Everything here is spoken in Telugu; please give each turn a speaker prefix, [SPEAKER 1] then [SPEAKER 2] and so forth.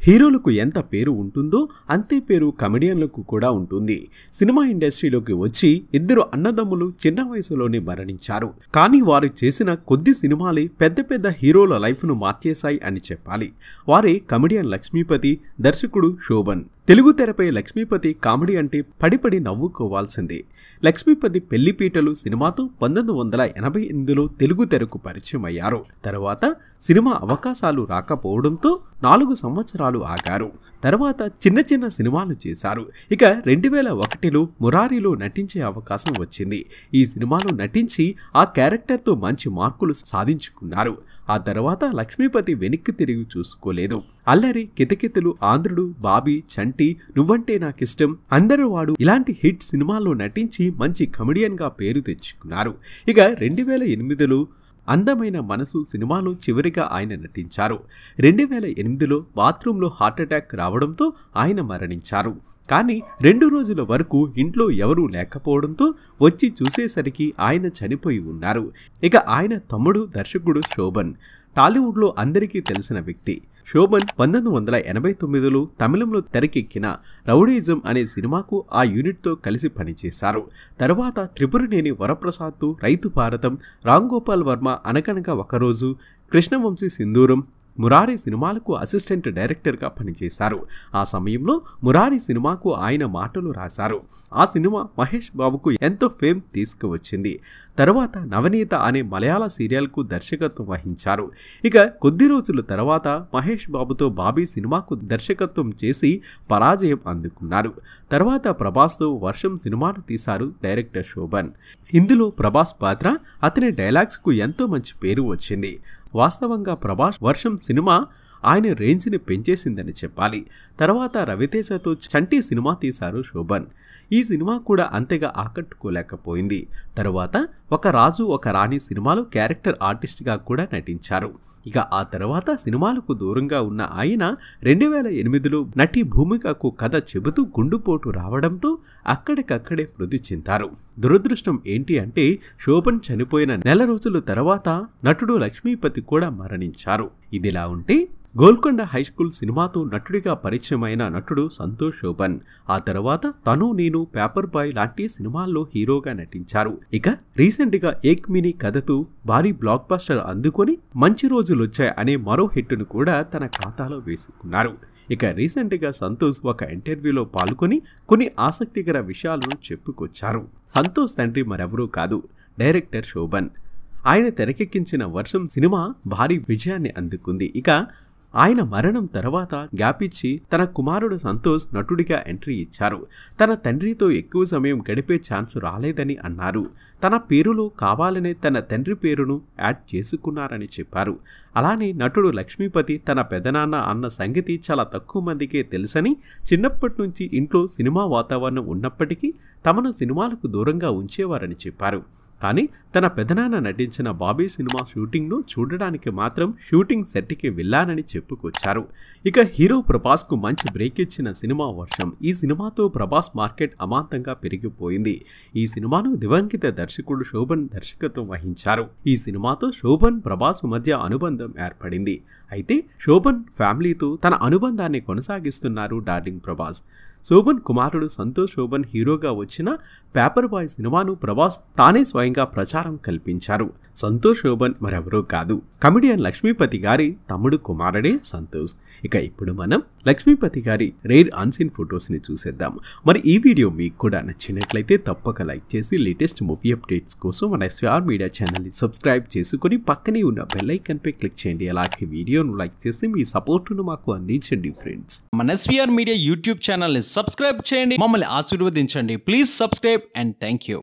[SPEAKER 1] హీరోలకు ఎంత పేరు ఉంటుందో అంతే పేరు కమెడియన్లకు కూడా ఉంటుంది సినిమా ఇండస్ట్రీలోకి వచ్చి ఇద్దరు అన్నదమ్ములు చిన్న వయసులోనే మరణించారు కానీ వారు చేసిన కొద్ది సినిమాలే పెద్ద పెద్ద హీరోల లైఫ్ను మార్చేశాయి అని చెప్పాలి వారే కమెడియన్ లక్ష్మీపతి దర్శకుడు శోభన్ తెలుగు తెరపై లక్ష్మీపతి కామెడీ అంటే పడిపడి నవ్వుకోవాల్సిందే లక్ష్మీపతి పెళ్లిపీటలు సినిమాతో పంతొమ్మిది వందల ఎనభై ఎనిమిదిలో తెలుగు తెరకు పరిచయం అయ్యారు తర్వాత సినిమా అవకాశాలు రాకపోవడంతో నాలుగు సంవత్సరాలు ఆగారు తర్వాత చిన్న చిన్న సినిమాలు చేశారు ఇక రెండు వేల ఒకటిలో మురారిలో నటించే అవకాశం వచ్చింది ఈ సినిమాలో నటించి ఆ క్యారెక్టర్తో మంచి మార్కులు సాధించుకున్నారు ఆ తర్వాత లక్ష్మీపతి వెనక్కి తిరిగి చూసుకోలేదు అల్లరి కితకితలు ఆంధ్రుడు బాబీ చంటి నువ్వంటే నాకిష్టం అందరూ వాడు ఇలాంటి హిట్ సినిమాల్లో నటించి మంచి కమెడియన్గా పేరు తెచ్చుకున్నారు ఇక రెండు వేల ఎనిమిదిలో అందమైన మనసు సినిమాలో చివరిగా ఆయన నటించారు రెండు వేల ఎనిమిదిలో బాత్రూంలో హార్ట్అటాక్ రావడంతో ఆయన మరణించారు కానీ రెండు రోజుల వరకు ఇంట్లో ఎవరూ లేకపోవడంతో వచ్చి చూసేసరికి ఆయన చనిపోయి ఉన్నారు ఇక ఆయన తమ్ముడు దర్శకుడు శోభన్ టాలీవుడ్లో అందరికీ తెలిసిన వ్యక్తి శోభన్ పంతొమ్మిది వందల ఎనభై తొమ్మిదిలో తమిళంలో తెరకెక్కిన రౌడీజం అనే సినిమాకు ఆ యూనిట్తో కలిసి పనిచేశారు తర్వాత త్రిపురనేని వరప్రసాద్తో రైతు భారతం రామ్ గోపాల్ వర్మ అనగనగా ఒకరోజు కృష్ణవంశీ సింధూరం మురారి సినిమాలకు అసిస్టెంట్ డైరెక్టర్గా పనిచేశారు ఆ సమయంలో మురారి సినిమాకు ఆయన మాటలు రాశారు ఆ సినిమా మహేష్ బాబుకు ఎంతో ఫేమ్ తీసుకువచ్చింది తర్వాత నవనీత అనే మలయాళ సీరియల్కు దర్శకత్వం వహించారు ఇక కొద్ది రోజుల తర్వాత మహేష్ బాబుతో బాబీ సినిమాకు దర్శకత్వం చేసి పరాజయం అందుకున్నారు తర్వాత ప్రభాస్తో వర్షం సినిమాను తీశారు డైరెక్టర్ శోభన్ ఇందులో ప్రభాస్ పాత్ర అతని డైలాగ్స్కు ఎంతో మంచి పేరు వచ్చింది వాస్తవంగా ప్రభాస్ వర్షం సినిమా ఆయన రేంజ్ని పెంచేసిందని చెప్పాలి తర్వాత రవితేజతో చంటి సినిమా తీశారు శోభన్ ఈ సినిమా కూడా అంతగా ఆకట్టుకోలేకపోయింది తరువాత ఒక రాజు ఒక రాణి సినిమాలో క్యారెక్టర్ ఆర్టిస్ట్గా కూడా నటించారు ఇక ఆ తర్వాత సినిమాలకు దూరంగా ఉన్న ఆయన రెండు వేల ఎనిమిదిలో నటి భూమికకు కథ చెబుతూ గుండుపోటు రావడంతో అక్కడికక్కడే మృతి చెందారు దురదృష్టం ఏంటి అంటే శోభన్ చనిపోయిన నెల రోజుల తర్వాత నటుడు లక్ష్మీపతి కూడా మరణించారు ఇదిలా ఉంటే గోల్కొండ హై స్కూల్ సినిమాతో నటుడిగా పరిచయమైన నటుడు సంతోష్ శోభన్ ఆ తర్వాత తను నేను పేపర్ బాయ్ లాంటి సినిమాల్లో హీరోగా నటించారు ఇక రీసెంట్ గా ఏక్ మినీ కథతో భారీ బ్లాక్ బస్టర్ అందుకొని మంచి రోజులు వచ్చాయి అనే మరో హిట్ను కూడా తన ఖాతాలో వేసుకున్నారు ఇక రీసెంట్గా సంతోష్ ఒక ఇంటర్వ్యూలో పాల్గొని కొన్ని ఆసక్తికర విషయాలను చెప్పుకొచ్చారు సంతోష్ తండ్రి మరెవరూ కాదు డైరెక్టర్ శోభన్ ఆయన తెరకెక్కించిన వర్షం సినిమా భారీ విజయాన్ని అందుకుంది ఇక ఆయన మరణం తర్వాత గ్యాప్ ఇచ్చి తన కుమారుడు సంతోష్ నటుడిగా ఎంట్రీ ఇచ్చారు తన తండ్రితో ఎక్కువ సమయం గడిపే ఛాన్స్ రాలేదని అన్నారు తన పేరులో కావాలనే తన తండ్రి పేరును యాడ్ చేసుకున్నారని చెప్పారు అలానే నటుడు లక్ష్మీపతి తన పెదనాన్న అన్న సంగతి చాలా తక్కువ మందికే తెలుసని చిన్నప్పటి నుంచి ఇంట్లో సినిమా వాతావరణం ఉన్నప్పటికీ తమను సినిమాలకు దూరంగా ఉంచేవారని చెప్పారు కానీ తన పెదనాన్న నటించిన బాబీ సినిమా షూటింగ్ను చూడడానికి మాత్రం షూటింగ్ సెట్కి వెళ్ళానని చెప్పుకొచ్చారు ఇక హీరో ప్రభాస్కు మంచి బ్రేక్ ఇచ్చిన సినిమా వర్షం ఈ సినిమాతో ప్రభాస్ మార్కెట్ అమాంతంగా పెరిగిపోయింది ఈ సినిమాను దివంగిత దర్శకుడు శోభన్ దర్శకత్వం వహించారు ఈ సినిమాతో శోభన్ ప్రభాస్ మధ్య అనుబంధం ఏర్పడింది అయితే శోభన్ ఫ్యామిలీతో తన అనుబంధాన్ని కొనసాగిస్తున్నారు డార్లింగ్ ప్రభాస్ శోభన్ కుమారుడు సంతోష్ శోభన్ హీరోగా వచ్చిన పేపర్ బాయ్ సినిమాను ప్రభాస్ తానే స్వయంగా ప్రచారం కల్పించారు సంతోష్ శోభన్ మరెవరూ కాదు కమెడియన్ లక్ష్మీపతి గారి తమ్ముడు కుమారుడే సంతోష్ ఇక ఇప్పుడు మనం లక్ష్మీపతి గారి రేర్ అన్సీన్ ఫొటోస్ని చూసేద్దాం మరి ఈ వీడియో మీకు కూడా నచ్చినట్లయితే తప్పక లైక్ చేసి లేటెస్ట్ మూవీ అప్డేట్స్ కోసం మన ఎస్ఆర్ మీడియా ఛానల్ని సబ్స్క్రైబ్ చేసుకుని పక్కనే ఉన్న బెల్ ఐకన్పై క్లిక్ చేయండి అలాగే వీడియోను లైక్ చేసి మీ సపోర్టును మాకు అందించండి ఫ్రెండ్స్
[SPEAKER 2] మన ఎస్వీఆర్ మీడియా యూట్యూబ్ ఛానల్ని సబ్స్క్రైబ్ చేయండి మమ్మల్ని ఆశీర్వదించండి please subscribe and thank you